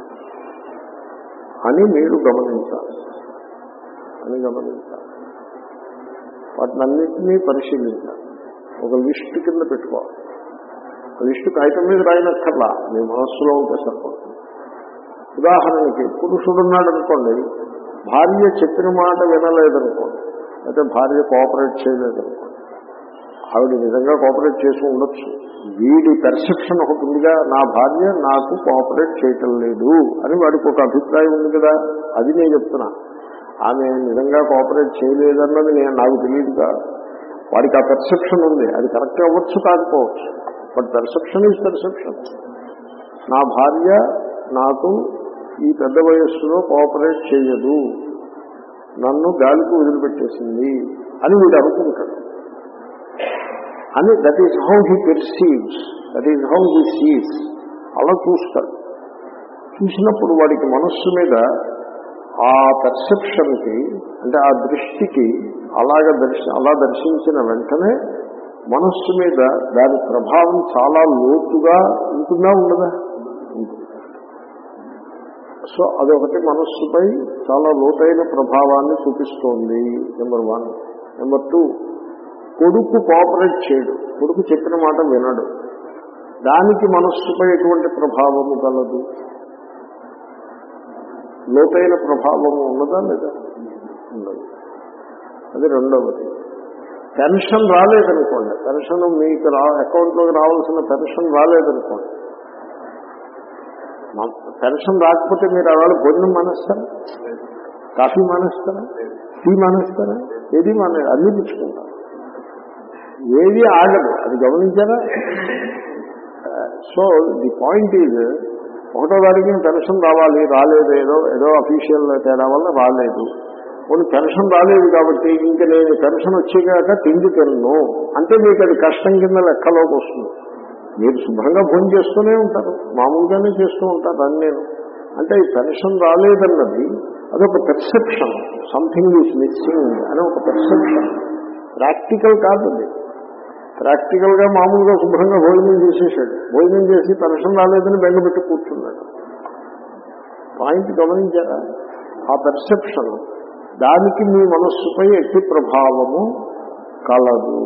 అని మీరు గమనించాలి అని గమనించాలి వాటినన్నింటినీ పరిశీలించాలి ఒక లిస్టు కింద పెట్టుకోవాలి ఆ లిస్టు కాగితం మీద రాయనక్కర్లా మీ మనస్సులో ఉంటే సరిపడుతుంది ఉదాహరణకి పురుషుడున్నాడు అనుకోండి భార్య చెప్పిన మాట వినలేదనుకోండి అయితే భార్య కోఆపరేట్ చేయలేదనుకోండి ఆవిడ నిజంగా కోఆపరేట్ చేసి ఉండొచ్చు వీడి పెర్సెప్షన్ ఒకటి ఉందిగా నా భార్య నాకు కోఆపరేట్ చేయటం లేదు అని వాడికి ఒక అభిప్రాయం ఉంది కదా అది నేను చెప్తున్నా ఆమె నిజంగా కోఆపరేట్ చేయలేదన్నది నేను నాకు తెలియదుగా వాడికి ఆ పెర్సెప్షన్ ఉంది అది కరెక్ట్ అవ్వచ్చు కాకపోవచ్చు బట్ పెర్సెప్షన్ ఈజ్ పెర్సెప్షన్ నా భార్య నాకు ఈ పెద్ద వయస్సులో కోఆపరేట్ చేయదు నన్ను గాలికి వదిలిపెట్టేసింది అని వీడు అనుకుంటాడు అని that is how he perceives that is how he sees అలా చూస్తాడు చూసినప్పుడు వాడికి మనస్సు మీద ఆ పెర్సెప్షన్కి అంటే ఆ దృష్టికి అలాగ దర్శ అలా దర్శించిన వెంటనే మనస్సు మీద దాని ప్రభావం చాలా లోతుగా ఉంటుందా ఉండదా ఉంటుంది సో అదొకటి మనస్సుపై చాలా లోతైన ప్రభావాన్ని చూపిస్తోంది నెంబర్ వన్ నెంబర్ టూ కొడుకు కోఆపరేట్ చేయడు కొడుకు చెప్పిన మాట వినడు దానికి మనస్సుపై ఎటువంటి ప్రభావము కలదు లోతైన ప్రభావము ఉన్నదా లేదా ఉండదు అది రెండవది పెన్షన్ రాలేదనుకోండి పెన్షన్ మీకు రా అకౌంట్లోకి రావాల్సిన పెన్షన్ రాలేదనుకోండి మా- పెన్షన్ రాకపోతే మీరు అవాళ భోజనం మానేస్తారా కాఫీ మానేస్తారా టీ మానేస్తారా ఏది మానే అన్ని పుచ్చుకుంటారు ఏది ఆగదు అది గమనించారా సో ది పాయింట్ ఈజ్ ఒకటో తారీఖున పెన్షన్ రావాలి రాలేదు ఏదో ఏదో అఫీషియల్ తేడా వల్ల రాలేదు కొన్ని పెన్షన్ రాలేదు కాబట్టి ఇంకా నేను పెన్షన్ వచ్చేగాక తిండి తిన్ను అంటే మీకు అది కష్టం కింద లెక్కలోకి వస్తుంది మీరు శుభ్రంగా భోజనం చేస్తూనే ఉంటారు మామూలుగానే చేస్తూ ఉంటారు అని నేను అంటే ఈ పెన్షన్ రాలేదన్నది అదొక పెర్సెప్షన్ సంథింగ్ ఈజ్ మిస్సింగ్ అని ఒక పెర్సెప్షన్ ప్రాక్టికల్ కాదు అది ప్రాక్టికల్ గా మామూలుగా శుభ్రంగా భోజనం చేసేసాడు భోజనం చేసి పెన్షన్ రాలేదని బెంగ పెట్టి కూర్చున్నాడు పాయింట్ గమనించారా ఆ పెర్సెప్షన్ దానికి మీ మనస్సుపై ఎట్టి ప్రభావము కలదు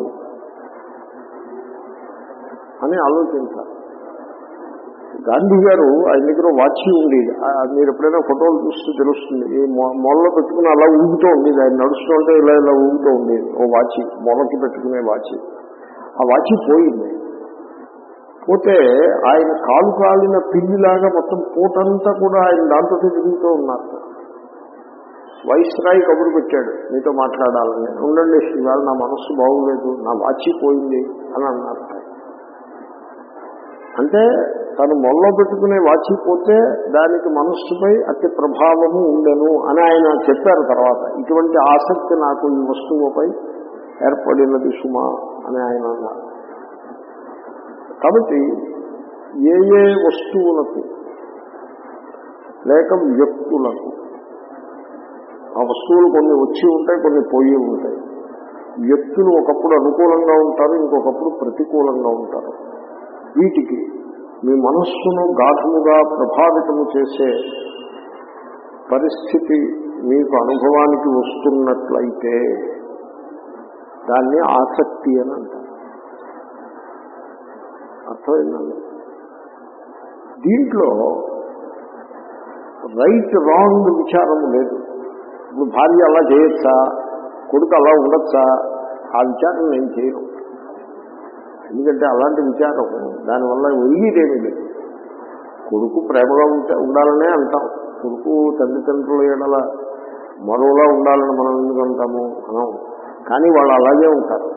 అని ఆలోచించాలి గాంధీ గారు ఆయన దగ్గర వాచి ఉండేది ఆ, మీరు ఎప్పుడైనా ఫోటోలు చూస్తే తెలుస్తుంది ఈ మొ- మొలలో పెట్టుకుని అలా ఊగుతూ ఉండేది ఆయన నడుస్తుంటే ఇలా ఇలా ఊగుతూ ఉండేది ఓ వాచి మొలకి పెట్టుకునే వాచి ఆ వాచి పోయింది పోతే ఆయన కాలు కాలిన పిల్లిలాగా మొత్తం పూటంతా కూడా ఆయన దాంతో తిరుగుతూ ఉన్నారు వైస్రాయి కబురు పెట్టాడు మీతో మాట్లాడాలని ఉండండి ఇవాళ నా మనస్సు బాగులేదు నా వాచి పోయింది అని అన్నారు ఆయన. అంటే తను మొల్లో పెట్టుకునే వాచి పోతే దానికి మనస్సుపై అతి ప్రభావము ఉండెను అని ఆయన చెప్పారు తర్వాత ఇటువంటి ఆసక్తి నాకు ఈ వస్తువుపై ఏర్పడినది సుమా అని ఆయన అన్నారు కాబట్టి ఏ ఏ వస్తువులకు లేక వ్యక్తులకు ఆ వస్తువులు కొన్ని వచ్చి ఉంటాయి కొన్ని పోయి ఉంటాయి వ్యక్తులు ఒకప్పుడు అనుకూలంగా ఉంటారు ఇంకొకప్పుడు ప్రతికూలంగా ఉంటారు వీటికి మీ మనస్సును గాఢముగా ప్రభావితము చేసే పరిస్థితి మీకు అనుభవానికి వస్తున్నట్లయితే దాన్ని ఆసక్తి అని అంటారు అర్థమైందండి దీంట్లో రైట్ రాంగ్ విచారం లేదు ఇప్పుడు భార్య అలా చేయొచ్చా కొడుకు అలా ఉండొచ్చా ఆ విచారం నేను చేయను ఎందుకంటే అలాంటి విచారం దానివల్ల ఒరిగిదేమీ లేదు కొడుకు ప్రేమగా ఉంటే ఉండాలనే అంటాం కొడుకు తల్లిదండ్రుల ఏడల మరోలా ఉండాలని మనం ఎందుకు అంటాము అనం కానీ వాళ్ళు అలాగే ఉంటారు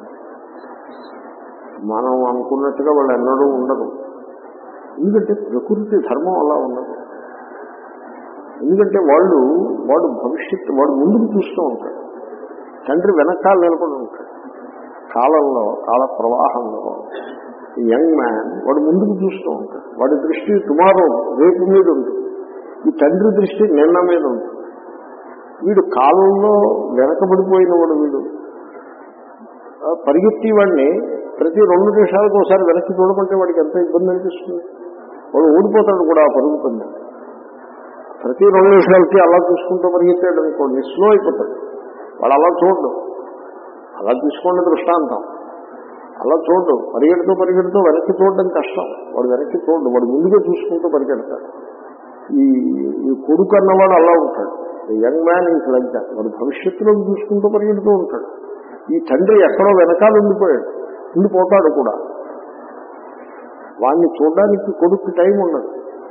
మనం అనుకున్నట్టుగా వాళ్ళు ఎన్నడూ ఉండరు ఎందుకంటే ప్రకృతి ధర్మం అలా ఉండదు ఎందుకంటే వాళ్ళు వాడు భవిష్యత్తు వాడు ముందుకు చూస్తూ ఉంటాడు తండ్రి వెనకాల నిలబడి ఉంటాడు కాలంలో కాల ప్రవాహంలో యంగ్ మ్యాన్ వాడు ముందుకు చూస్తూ ఉంటాడు వాడి దృష్టి టుమారో రేపు మీద ఉంటుంది ఈ తండ్రి దృష్టి నిన్న మీద ఉంటుంది వీడు కాలంలో వెనకబడిపోయిన వాడు వీడు ఆ పరిగెత్తి వాడిని ప్రతి రెండు నిమిషాలకు ఒకసారి వెనక్కి చూడమంటే వాడికి ఎంత ఇబ్బంది అనిపిస్తుంది వాడు ఓడిపోతాడు కూడా ఆ పరుగుతుంది ప్రతి రెండు నిమిషాలకి అలా చూసుకుంటూ పరిగెత్తాడు అనుకోండి స్లో అయిపోతాడు వాడు అలా చూడడు అలా తీసుకోండి దృష్టాంతం అలా చూడు పరిగెడుతూ పరిగెడుతూ వెనక్కి చూడడం కష్టం వాడు వెనక్కి చూడడు వాడు ముందుగా చూసుకుంటూ పరిగెడతాడు ఈ ఈ కొడుకు అన్నవాడు అలా ఉంటాడు young man is like that వాడు భవిష్యత్తులో చూసుకుంటూ పరిగెడుతూ ఉంటాడు ఈ తండ్రి ఎక్కడో వెనకాల ఉండిపోయాడు ఉండిపోతాడు కూడా వాడిని చూడడానికి కొడుకు టైం ఉండదు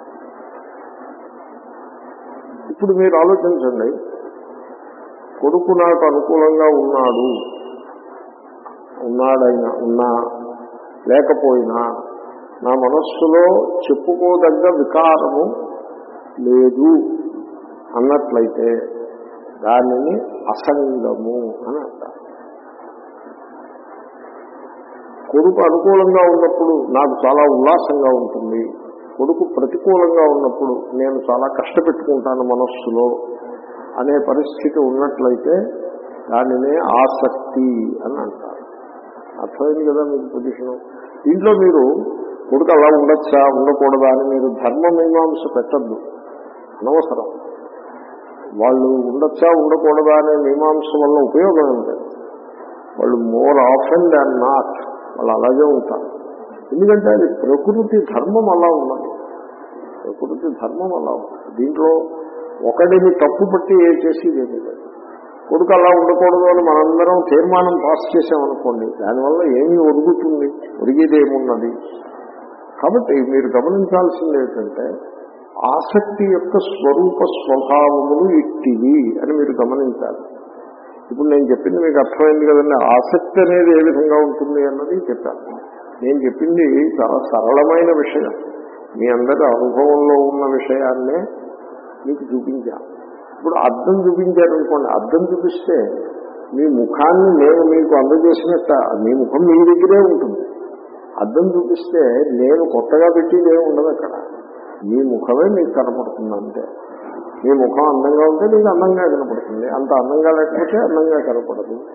ఇప్పుడు మీరు ఆలోచించండి కొడుకు నాకు అనుకూలంగా ఉన్నాడు ఉన్నాడైనా ఉన్నా లేకపోయినా నా మనస్సులో చెప్పుకోదగ్గ వికారము లేదు అన్నట్లయితే దానిని అసంగము అని అంటారు కొడుకు అనుకూలంగా ఉన్నప్పుడు నాకు చాలా ఉల్లాసంగా ఉంటుంది కొడుకు ప్రతికూలంగా ఉన్నప్పుడు నేను చాలా కష్టపెట్టుకుంటాను మనస్సులో అనే పరిస్థితి ఉన్నట్లయితే దానినే ఆసక్తి అని అంటారు అర్థమైంది కదా మీకు పొజిషన్ దీంట్లో మీరు కొడుకు అలా ఉండొచ్చా ఉండకూడదా అని మీరు ధర్మ మీమాంస పెట్టద్దు అనవసరం వాళ్ళు ఉండొచ్చా ఉండకూడదా అనే మీమాంస వల్ల ఉపయోగం ఉంది వాళ్ళు మోర్ ఆఫెన్ దాన్ నాట్ వాళ్ళు అలాగే ఉంటారు ఎందుకంటే అది ప్రకృతి ధర్మం అలా ఉన్నది ప్రకృతి ధర్మం అలా ఉన్నది దీంట్లో ఒకడిని తప్పు పట్టి ఏ చేసేది ఏమీ లేదు కొడుకు అలా ఉండకూడదు అని మనందరం తీర్మానం పాస్ చేసామనుకోండి దానివల్ల ఏమీ ఒరుగుతుంది ఒరిగేది ఏమున్నది కాబట్టి మీరు గమనించాల్సింది ఏంటంటే ఆసక్తి యొక్క స్వరూప స్వభావములు ఇట్టివి అని మీరు గమనించాలి ఇప్పుడు నేను చెప్పింది మీకు అర్థమైంది కదండి ఆసక్తి అనేది ఏ విధంగా ఉంటుంది అన్నది చెప్పాను నేను చెప్పింది చాలా సరళమైన విషయం మీ అందరి అనుభవంలో ఉన్న విషయాన్నే మీకు చూపించాను ఇప్పుడు అద్దం చూపించారనుకోండి అద్దం చూపిస్తే మీ ముఖాన్ని నేను మీకు అందజేసినట్ట మీ ముఖం మీ దగ్గరే ఉంటుంది అద్దం చూపిస్తే నేను కొత్తగా పెట్టిది ఏమి ఉండదు అక్కడ మీ ముఖమే మీకు కనపడుతుంది అంతే మీ ముఖం అందంగా ఉంటే మీకు అందంగా కనపడుతుంది అంత అందంగా లేకపోతే అందంగా కనపడదు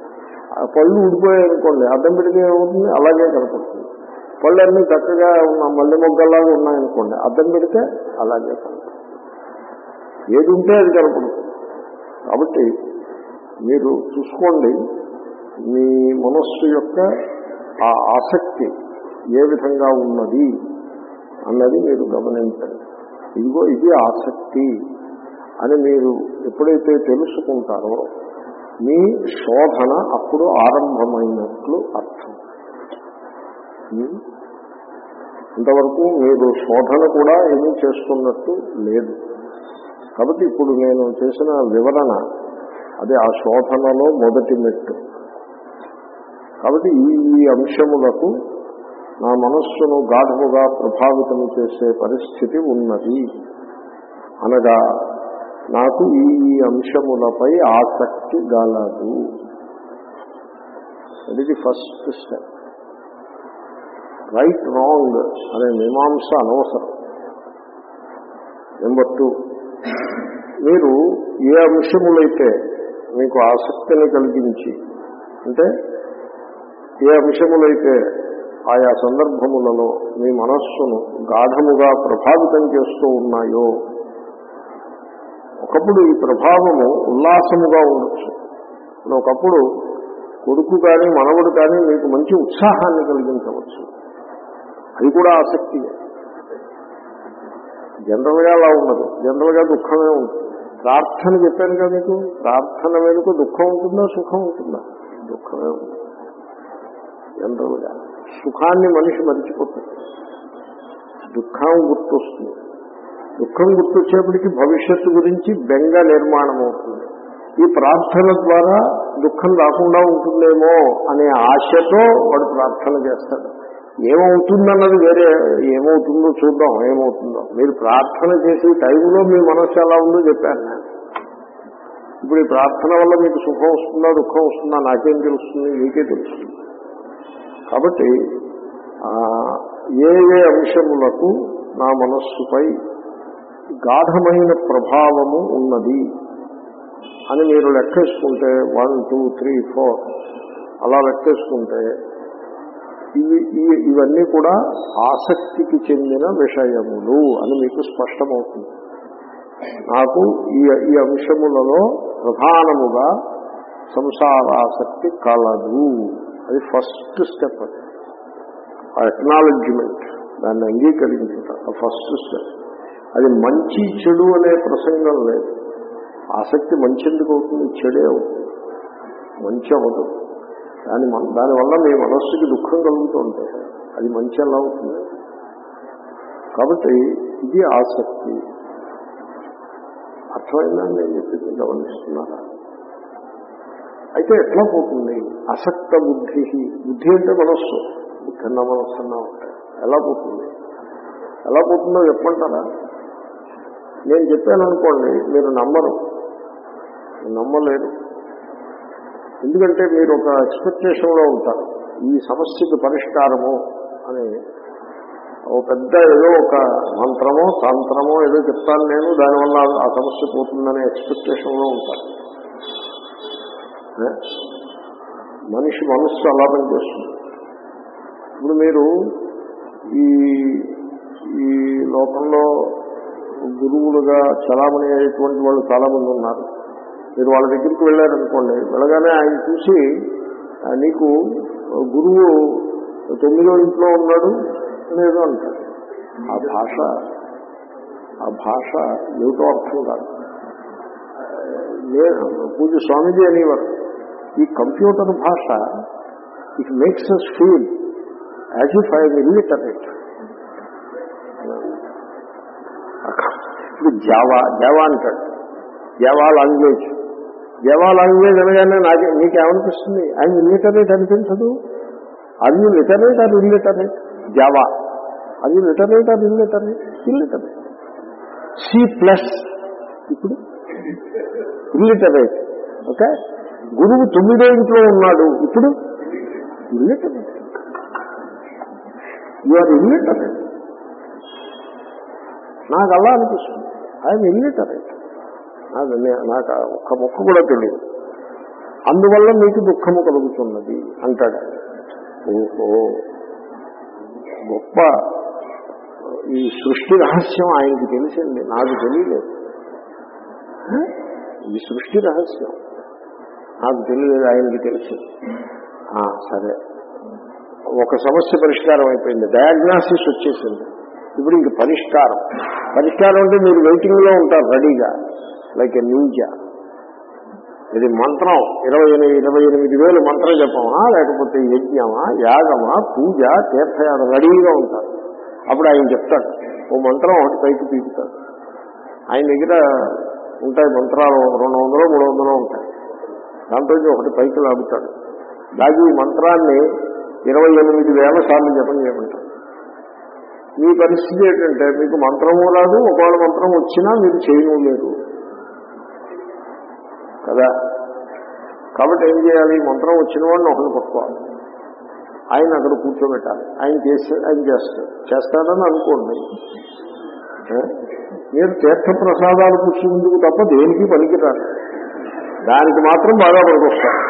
ఆ పళ్ళు ఊడిపోయాయి అనుకోండి అద్దం పెడితే ఏమవుతుంది అలాగే కనపడుతుంది పళ్ళు అన్నీ చక్కగా ఉన్న మల్లె మొగ్గల్లాగా ఉన్నాయనుకోండి అద్దం పెడితే అలాగే కనపడుతుంది ఏది ఉంటే అది కనపడుతుంది కాబట్టి మీరు చూసుకోండి మీ మనస్సు యొక్క ఆ ఆసక్తి ఏ విధంగా ఉన్నది అన్నది మీరు గమనించండి ఇదిగో ఇది ఆసక్తి అని మీరు ఎప్పుడైతే తెలుసుకుంటారో మీ శోధన అప్పుడు ఆరంభమైనట్లు అర్థం ఉం? ఇంతవరకు మీరు శోధన కూడా ఏమీ చేస్తున్నట్టు లేదు కాబట్టి ఇప్పుడు నేను చేసిన వివరణ అది ఆ శోధనలో మొదటి మెట్టు కాబట్టి ఈ ఈ అంశములకు నా మనస్సును గాఢముగా ప్రభావితం చేసే పరిస్థితి ఉన్నది అనగా నాకు ఈ ఈ అంశములపై ఆసక్తి గలదు ఇది ఫస్ట్ స్టెప్ రైట్ రాంగ్ అనే మీమాంస అనవసరం నెంబర్ టూ మీరు ఏ అంశములైతే మీకు ఆసక్తిని కలిగించి అంటే ఏ అంశములైతే ఆయా సందర్భములలో మీ మనస్సును గాఢముగా ప్రభావితం చేస్తూ ఉన్నాయో ఒకప్పుడు ఈ ప్రభావము ఉల్లాసముగా ఉండొచ్చు ఇప్పుడు ఒకప్పుడు కొడుకు కానీ మనవడు కానీ మీకు మంచి ఉత్సాహాన్ని కలిగించవచ్చు అది కూడా ఆసక్తియే జనరల్గా అలా ఉండదు జనరల్గా దుఃఖమే ఉంటుంది ప్రార్థన చెప్పాను కదా మీకు ప్రార్థన వెనుక దుఃఖం ఉంటుందా సుఖం ఉంటుందా దుఃఖమే ఉంటుంది జనరల్గా సుఖాన్ని మనిషి మరిచిపోతుంది దుఃఖం గుర్తొస్తుంది దుఃఖం గుర్తొచ్చేప్పటికి భవిష్యత్తు గురించి బెంగ నిర్మాణం అవుతుంది ఈ ప్రార్థన ద్వారా దుఃఖం రాకుండా ఉంటుందేమో అనే ఆశతో వాడు ప్రార్థన చేస్తాడు ఏమవుతుందన్నది వేరే ఏమవుతుందో చూద్దాం ఏమవుతుందో మీరు ప్రార్థన చేసే టైంలో మీ మనస్సు ఎలా ఉందో చెప్పాను నేను ఇప్పుడు ఈ ప్రార్థన వల్ల మీకు సుఖం వస్తుందా దుఃఖం వస్తుందా నాకేం తెలుస్తుంది మీకే తెలుస్తుంది కాబట్టి ఆ, ఏ ఏ అంశములకు నా మనస్సుపై గాఢమైన ప్రభావము ఉన్నది అని మీరు లెక్కేసుకుంటే వన్ టూ త్రీ ఫోర్ అలా లెక్కేసుకుంటే ఇవి ఇవి- ఇవన్నీ కూడా ఆసక్తికి చెందిన విషయములు అని మీకు స్పష్టమవుతుంది నాకు ఈ ఈ అంశములలో ప్రధానముగా సంసారాసక్తి కలదు అది ఫస్ట్ స్టెప్ అది ఆ ఎక్నాలజ్మెంట్ దాన్ని అంగీకరించుట ఆ ఫస్ట్ స్టెప్ అది మంచి చెడు అనే ప్రసంగం లేదు ఆసక్తి మంచి ఎందుకు అవుతుంది చెడే అవుతుంది మంచి అవ్వదు దాని మన- దానివల్ల మీ మనస్సుకి దుఃఖం కలుగుతుంటే అది మంచి ఎలా అవుతుంది కాబట్టి ఇది ఆసక్తి అర్థమైందని నేను చెప్పింది గమనిస్తున్నారా అయితే ఎట్లా పోతుంది అసక్త బుద్ధి బుద్ధి అంటే మనస్సు బుద్ధి అన్న మనస్సు అన్నా ఉంటాయి ఎలా పోతుంది ఎలా పోతుందో చెప్పంటారా నేను చెప్పాను అనుకోండి మీరు నమ్మరు నమ్మలేరు ఎందుకంటే మీరు ఒక ఎక్స్పెక్టేషన్లో ఉంటారు ఈ సమస్యకి పరిష్కారము అని ఓ పెద్ద ఏదో ఒక మంత్రమో తంత్రమో ఏదో చెప్తాను నేను దానివల్ల ఆ సమస్య పోతుందనే ఎక్స్పెక్టేషన్లో ఉంటారు ఏ? మనిషి మనస్సు అలా పనిచేస్తుంది ఇప్పుడు మీరు ఈ ఈ లోకంలో గురువులుగా చలామణి అయ్యేటువంటి వాళ్ళు చాలా మంది ఉన్నారు మీరు వాళ్ళ దగ్గరికి వెళ్ళారనుకోండి వెళ్ళగానే ఆయన చూసి "ఆ, నీకు గురువు తొమ్మిదో ఇంట్లో ఉన్నాడు లేదు అంటాడు ఆ భాష ఆ భాష ఏమిటో అర్థం కాదు నేను పూజ స్వామిజీ అనేవారు ఈ కంప్యూటర్ భాష it makes us feel as if I illiterate ఇప్పుడు జావా జావా అంటాడు జావా లాంగ్వేజ్ జావా లాంగ్వేజ్ అనగానే నాకే నీకేమనిపిస్తుంది ఆయన ఇల్లిటరేట్ అనిపించదు అది లిటరేట్ అది ఇల్లిటరేట్ జావా అది లిటరేట్ అది ఇల్లిటరేట్ ఇల్లిటరేట్ సి ప్లస్ ఇప్పుడు ఇల్లిటరేట్ ఓకే గురువు తొమ్మిదో ఇంట్లో ఉన్నాడు ఇప్పుడు ఇల్లిటరేట్ యు ఆర్ ఇల్లిటరేట్ నాకు అలా అనిపిస్తుంది ఆయన ఇల్లిటరేట్ నాకు నే- నాకు ఆ ఒక్క మొక్క కూడా తెలియదు అందువల్ల మీకు దుఃఖము కలుగుతున్నది అంటాడు ఆయన. ఓహో గొప్ప ఈ సృష్టి రహస్యం ఆయనకి తెలిసింది నాకు తెలియలేదు హ? ఈ సృష్టి రహస్యం నాకు తెలియలేదు ఆయనకి తెలిసింది ఆ, సరే ఒక సమస్య పరిష్కారం అయిపోయింది డయాగ్నాసిస్ వచ్చేసింది ఇప్పుడు ఇంక పరిష్కారం పరిష్కారం అంటే మీరు వెయిటింగ్ లో ఉంటారు రెడీగా లైక్ ఎ నింజా ఇది మంత్రం ఇరవై ఎనిమిది ఇరవై ఎనిమిది వేలు మంత్రం చెప్పమా లేకపోతే యజ్ఞమా యాగమా పూజ తీర్థయాత్ర రెడీగా ఉంటారు అప్పుడు ఆయన చెప్తాడు ఓ మంత్రం ఒకటి పైకి పీకుతాడు ఆయన దగ్గర ఉంటాయి మంత్రాలు రెండు వందలు మూడు వందలు ఉంటాయి దాంట్లో నుంచి ఒకటి పైకి లాగుతాడు లాగి ఈ మంత్రాన్ని ఇరవై ఎనిమిది వేల సార్లు జపం చేయమంటాడు మీ పరిస్థితి ఏంటంటే మీకు మంత్రము రాదు ఒకవేళ మంత్రం వచ్చినా మీరు చేయను లేరు కదా కాబట్టి ఏం చేయాలి మంత్రం వచ్చిన వాడిని ఒకరిని పట్టుకోవాలి ఆయన అక్కడ కూర్చోబెట్టాలి ఆయన చేస్తే ఆయన చేస్తాడు చేస్తాడని అనుకోండి ఏ? మీరు తీర్థ ప్రసాదాలు పుచ్చుకుందుకు తప్ప దేనికి పనికిరారు దానికి మాత్రం బాగా పనికొస్తారు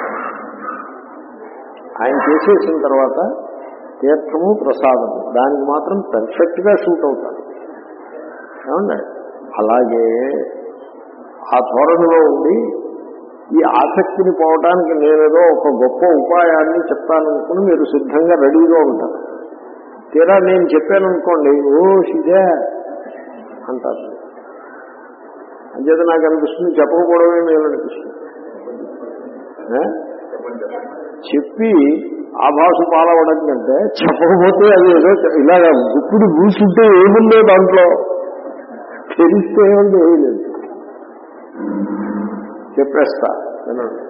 ఆయన చేసేసిన తర్వాత తీర్థము ప్రసాదము దానికి మాత్రం పర్ఫెక్ట్ గా షూట్ అవుతారు ఏమండి అలాగే ఆ ధోరణిలో ఉండి ఈ ఆసక్తిని పోవటానికి నేనేదో ఒక గొప్ప ఉపాయాన్ని చెప్తాననుకుని మీరు సిద్ధంగా రెడీగా ఉంటారు తీరా నేను చెప్పాననుకోండి ఓ ఇదే అంటారు అంచేత నాకు అనిపిస్తుంది చెప్పకపోవడమే మేలు అనిపిస్తుంది ఏ? చెప్పి ఆభాసు పాలవడం కంటే చెప్పకపోతే అది ఏదో ఇలాగ ఇప్పుడు కూర్చుంటే ఏముందో దాంట్లో తెలిస్తే ఏముంది ఏమీ లేదు చెప్పేస్తా వినండి